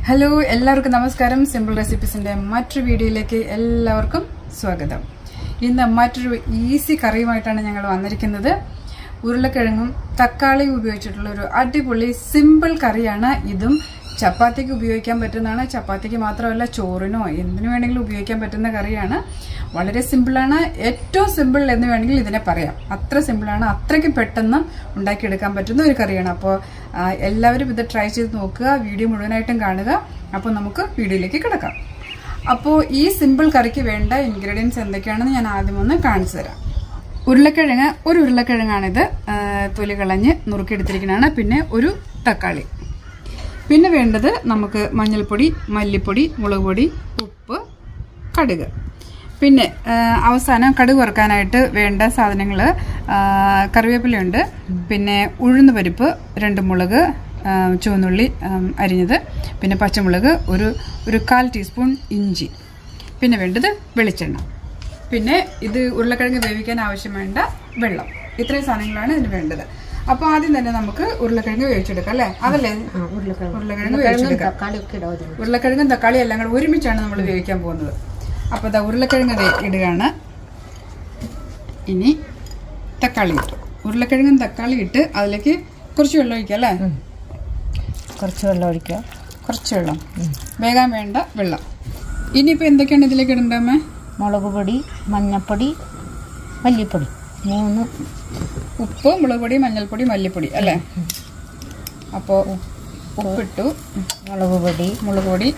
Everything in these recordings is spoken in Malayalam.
ഹലോ എല്ലാവർക്കും നമസ്കാരം സിമ്പിൾ റെസിപ്പീസിന്റെ മറ്റൊരു വീഡിയോയിലേക്ക് എല്ലാവർക്കും സ്വാഗതം ഇന്ന് മറ്റൊരു ഈസി കറിയുമായിട്ടാണ് ഞങ്ങൾ വന്നിരിക്കുന്നത് ഉരുളക്കിഴങ്ങും തക്കാളിയും ഉപയോഗിച്ചിട്ടുള്ള ഒരു അടിപൊളി സിമ്പിൾ കറിയാണ് ഇതും ചപ്പാത്തിക്ക് ഉപയോഗിക്കാൻ പറ്റുന്നതാണ് ചപ്പാത്തിക്ക് മാത്രമല്ല ചോറിനോ എന്തിനു വേണമെങ്കിലും ഉപയോഗിക്കാൻ പറ്റുന്ന കറിയാണ് വളരെ സിമ്പിളാണ് ഏറ്റവും സിമ്പിൾ എന്ന് വേണമെങ്കിൽ ഇതിനെ പറയാം അത്ര സിമ്പിളാണ് അത്രയ്ക്ക് പെട്ടെന്ന് ഉണ്ടാക്കിയെടുക്കാൻ പറ്റുന്ന ഒരു കറിയാണ് അപ്പോൾ എല്ലാവരും ഇത് ട്രൈ ചെയ്ത് നോക്കുക വീഡിയോ മുഴുവനായിട്ടും കാണുക അപ്പോൾ നമുക്ക് വീഡിയോയിലേക്ക് കിടക്കാം അപ്പോൾ ഈ സിമ്പിൾ കറിക്ക് വേണ്ട ഇൻഗ്രീഡിയൻസ് എന്തൊക്കെയാണെന്ന് ഞാൻ ആദ്യം ഒന്ന് കാണിച്ചു തരാം ഉരുളക്കിഴങ്ങ് ഒരു ഉരുളക്കിഴങ്ങാണിത് ആ, തൊലി കളഞ്ഞ് നുറുക്കിയെടുത്തിരിക്കുന്നതാണ് പിന്നെ ഒരു തക്കാളി പിന്നെ വേണ്ടത് നമുക്ക് മഞ്ഞൾപ്പൊടി മല്ലിപ്പൊടി മുളക് പൊടി ഉപ്പ് കടുക് പിന്നെ ആ, അവസാനം കടുക് വറുക്കാനായിട്ട് വേണ്ട സാധനങ്ങൾ കറിവേപ്പിലയുണ്ട് പിന്നെ ഉഴുന്ന് പരിപ്പ് രണ്ട് മുളക് ആ, ചുവന്നുള്ളി ആ, അരിഞ്ഞത് പിന്നെ പച്ചമുളക് ഒരു ഒരു കാൽ ടീസ്പൂൺ ഇഞ്ചി പിന്നെ വേണ്ടത് വെളിച്ചെണ്ണ പിന്നെ ഇത് ഉരുളക്കിഴങ്ങ് വേവിക്കാൻ ആവശ്യം വേണ്ട വെള്ളം ഇത്രയും സാധനങ്ങളാണ് ഇതിന് വേണ്ടത് അപ്പോൾ ആദ്യം തന്നെ നമുക്ക് ഉരുളക്കിഴങ്ങ് വേവിച്ചെടുക്കാം അല്ലേ അതല്ലേ ഉരുളക്കിഴങ്ങ് വേവിച്ചെടുക്കാം തക്കാളിയൊക്കെ ഇടാതെ ഉരുളക്കിഴങ്ങും തക്കാളിയും എല്ലാം കൂടെ ഒരുമിച്ചാണ് നമ്മൾ വേവിക്കാൻ പോകുന്നത് അപ്പോൾ ഇതാ ഉരുളക്കിഴങ്ങ് ദേ ഇടുകയാണ് ഇനി തക്കാളി ഇട്ടു ഉരുളക്കിഴങ്ങും തക്കാളി ഇട്ട് അതിലേക്ക് കുറച്ച് വെള്ളം ഒഴിക്കാം അല്ലേ കുറച്ച് വെള്ളം ഒഴിക്കുക കുറച്ച് വെള്ളം വേകാൻ വേണ്ട വെള്ളം ഇനിയിപ്പോൾ എന്തൊക്കെയാണ് ഇതിലേക്ക് ഇടണ്ടമ്മേ മുളക് പൊടി മഞ്ഞപ്പൊടി മല്ലിപ്പൊടി മൂന്ന് ഉപ്പ് മുളക് പൊടി മഞ്ഞൾപ്പൊടി മല്ലിപ്പൊടി അല്ലേ അപ്പോൾ ഉപ്പിട്ടു മുളക് പൊടി മുളക് പൊടി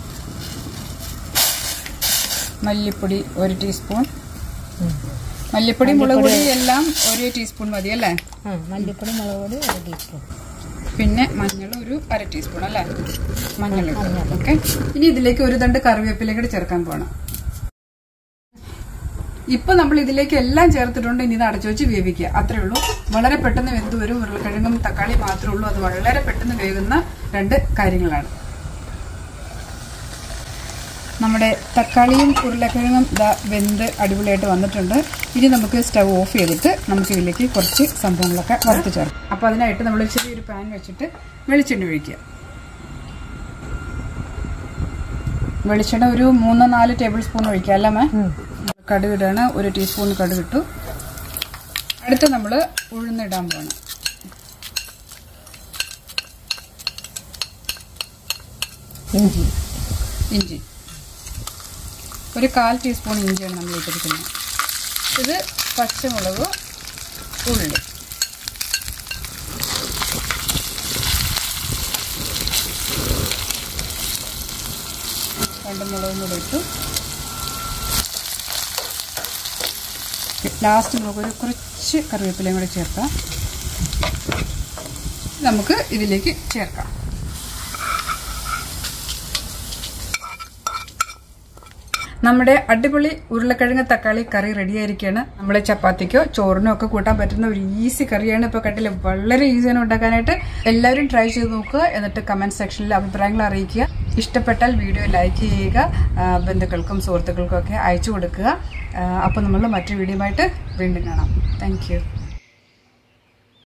മല്ലിപ്പൊടി ഒരു ടീസ്പൂൺ ഉം. മല്ലിപ്പൊടി മുളക് പൊടി എല്ലാം ഒരു ടീസ്പൂൺ മതി അല്ലേ ആ മല്ലിപ്പൊടി മുളക് പൊടി ഒരു ടീസ്പൂൺ പിന്നെ മഞ്ഞൾ ഒരു അര ടീസ്പൂൺ അല്ലേ മഞ്ഞൾ ഓക്കെ ഇനി ഇതിലേക്ക് ഒരു തണ്ട് കറിവേപ്പില കൂടി ചേർക്കാൻ പോകണം ഇപ്പൊ നമ്മൾ ഇതിലേക്ക് എല്ലാം ചേർത്തിട്ടുണ്ട് ഇനി ഇത് അടച്ചു വെച്ച് വേവിക്കുക അത്രേ ഉള്ളൂ വളരെ പെട്ടെന്ന് വെന്ത് വരും ഉരുളക്കിഴങ്ങും തക്കാളി മാത്രമേ ഉള്ളൂ അത് വളരെ പെട്ടെന്ന് വേകുന്ന രണ്ട് കാര്യങ്ങളാണ് നമ്മുടെ തക്കാളിയും ഉരുളക്കിഴങ്ങും ഇതാ വെന്ത് അടിപൊളിയായിട്ട് വന്നിട്ടുണ്ട് ഇനി നമുക്ക് സ്റ്റവ് ഓഫ് ചെയ്തിട്ട് നമുക്ക് ഇതിലേക്ക് കുറച്ച് സംഭവങ്ങളൊക്കെ വറുത്ത് ചേർക്കാം അപ്പോൾ അതിനായിട്ട് നമ്മൾ ചെറിയൊരു പാൻ വെച്ചിട്ട് വെളിച്ചെണ്ണ ഒഴിക്കുക വെളിച്ചെണ്ണ ഒരു മൂന്ന് നാല് ടേബിൾ സ്പൂൺ ഒഴിക്കാം അല്ലേ മേ കടുക് ഇടാണ് ഒരു ടീസ്പൂൺ കടുക് ഇട്ടു അടുത്ത് നമ്മൾ ഉഴുന്നിടാൻ പോകണം ഇഞ്ചി ഇഞ്ചി ഒരു കാൽ ടീസ്പൂൺ ഇഞ്ചിയാണ് നമ്മൾ ഇട്ടിരിക്കുന്നത് ഇത് പച്ചമുളക് ഉള്ളി രണ്ട് മുളകും കൂടെ ഇട്ടു ലാസ്റ്റ് നമുക്ക് ഒരു കുറച്ച് കറിവേപ്പിലയും കൂടെ ചേർക്കാം നമുക്ക് ഇതിലേക്ക് ചേർക്കാം നമ്മുടെ അടിപൊളി ഉരുളക്കിഴങ്ങ് തക്കാളി കറി റെഡിയായിരിക്കുകയാണ് നമ്മളെ ചപ്പാത്തിക്കോ ചോറിനോ ഒക്കെ കൂട്ടാൻ പറ്റുന്ന ഒരു ഈസി കറിയാണ് ഇപ്പോൾ കണ്ടില്ല വളരെ ഈസിയാണ് ഉണ്ടാക്കാനായിട്ട് എല്ലാവരും ട്രൈ ചെയ്ത് നോക്കുക എന്നിട്ട് കമന്റ് സെക്ഷനിൽ അഭിപ്രായങ്ങൾ അറിയിക്കുക ഇഷ്ടപ്പെട്ടാൽ വീഡിയോ ലൈക്ക് ചെയ്യുക ആ, ബന്ധുക്കൾക്കും സുഹൃത്തുക്കൾക്കും ഒക്കെ അയച്ചു കൊടുക്കുക അപ്പോൾ നമ്മൾ മറ്റൊരു വീഡിയോ ആയിട്ട് വീണ്ടും കാണാം താങ്ക്